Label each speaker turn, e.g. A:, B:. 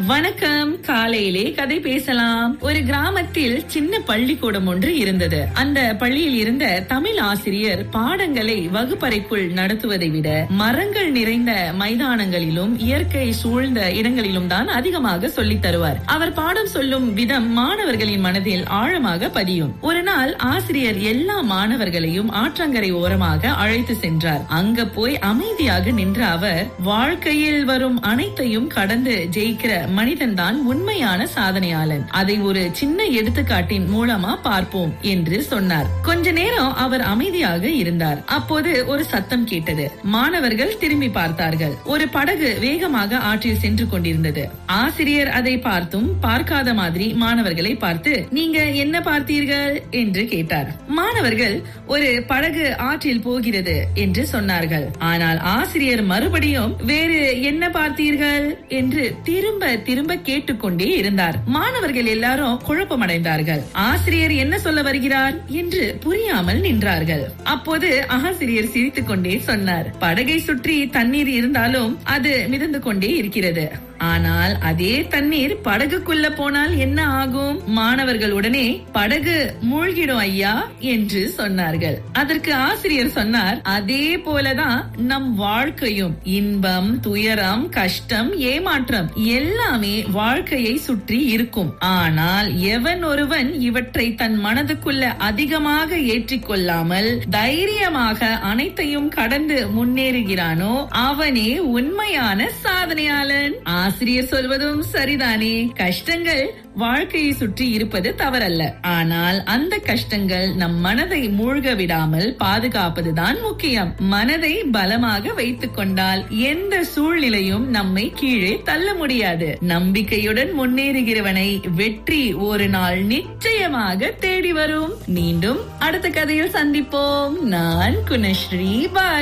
A: வணக்கம் காலையிலே கதை பேசலாம் ஒரு கிராமத்தில் சின்ன பள்ளிக்கூடம் ஒன்று இருந்தது அந்த பள்ளியில் இருந்த தமிழ் ஆசிரியர் பாடங்களை வகுப்பறைக்குள் நடத்துவதை விட மரங்கள் நிறைந்த மைதானங்களிலும் இயற்கை சூழ்ந்த இடங்களிலும் தான் அதிகமாக சொல்லித் தருவார் அவர் பாடம் சொல்லும் விதம் மாணவர்களின் மனதில் ஆழமாக பதியும் ஒரு நாள் ஆசிரியர் எல்லா மாணவர்களையும் ஆற்றங்கரை ஓரமாக அழைத்து சென்றார் அங்க போய் அமைதியாக நின்ற அவர் வாழ்க்கையில் வரும் அனைத்தையும் கடந்து ஜெயிக்கிற மனிதன் தான் உண்மையான சாதனையாளன் அதை ஒரு சின்ன எடுத்துக்காட்டின் மூலமா பார்ப்போம் என்று சொன்னார் கொஞ்ச நேரம் அவர் அமைதியாக இருந்தார் அப்போது ஒரு சத்தம் கேட்டது மாணவர்கள் திரும்பி பார்த்தார்கள் ஒரு படகு வேகமாக ஆற்றில் சென்று கொண்டிருந்தது ஆசிரியர் அதை பார்த்தும் பார்க்காத மாதிரி மாணவர்களை பார்த்து நீங்க என்ன பார்த்தீர்கள் என்று கேட்டார் மாணவர்கள் ஒரு படகு ஆற்றில் போகிறது என்று சொன்னார்கள் ஆனால் ஆசிரியர் மறுபடியும் வேறு என்ன பார்த்தீர்கள் என்று திரும்ப திரும்ப கேட்டுக்கொண்டே இருந்தார் மாணவர்கள் எல்லாரும் குழப்பமடைந்தார்கள் ஆசிரியர் என்ன சொல்ல வருகிறார் என்று புரியாமல் நின்றார்கள் அப்போது ஆசிரியர் சிரித்துக் கொண்டே சொன்னார் படகை சுற்றி தண்ணீர் இருந்தாலும் அது மிதந்து கொண்டே இருக்கிறது ஆனால் அதே தண்ணீர் படகுக்குள்ள போனால் என்ன ஆகும் மாணவர்கள் உடனே படகு மூழ்கிடும் ஐயா என்று சொன்னார்கள் அதற்கு ஆசிரியர் சொன்னார் அதே போலதான் நம் வாழ்க்கையும் இன்பம் துயரம் கஷ்டம் ஏமாற்றம் எல்லாமே வாழ்க்கையை சுற்றி இருக்கும் ஆனால் எவன் ஒருவன் இவற்றை தன் மனதுக்குள்ள அதிகமாக ஏற்றிக்கொள்ளாமல் தைரியமாக அனைத்தையும் கடந்து முன்னேறுகிறானோ அவனே உண்மையான சாதனையாளன் ஆசிரியர் சொல்வதும் சரிதானே கஷ்டங்கள் வாழ்க்கையை சுற்றி இருப்பது தவறல்ல ஆனால் அந்த கஷ்டங்கள் நம் மனதை மூழ்க விடாமல் பாதுகாப்பதுதான் முக்கியம் மனதை பலமாக வைத்துக் கொண்டால் எந்த சூழ்நிலையும் நம்மை கீழே தள்ள முடியாது நம்பிக்கையுடன் முன்னேறுகிறவனை வெற்றி ஒரு நாள் நிச்சயமாக தேடி வரும் மீண்டும் அடுத்த கதையில் சந்திப்போம் நான் குணஸ்ரீ பால்